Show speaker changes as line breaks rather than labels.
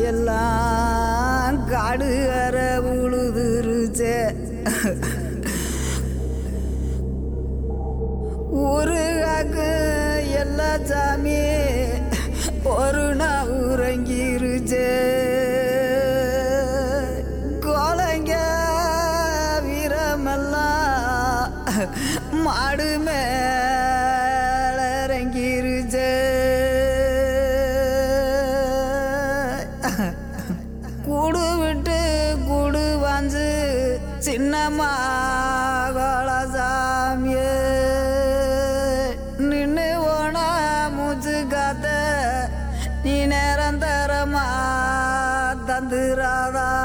எல்லாம் காடு அற உழுதுருச்சே ஊருகாக்கு எல்லா சாமி ஒரு நாள் உறங்கிருச்சே கோலங்க வீரமெல்லாம் மாடு மேல இறங்கிருச்சே கூடு விட்டு கூடு வாஞ்சு சின்னம்மா கோலசாமியே நின்று போன மூச்சு காத்த நீ நிரந்தரமா தந்துராதா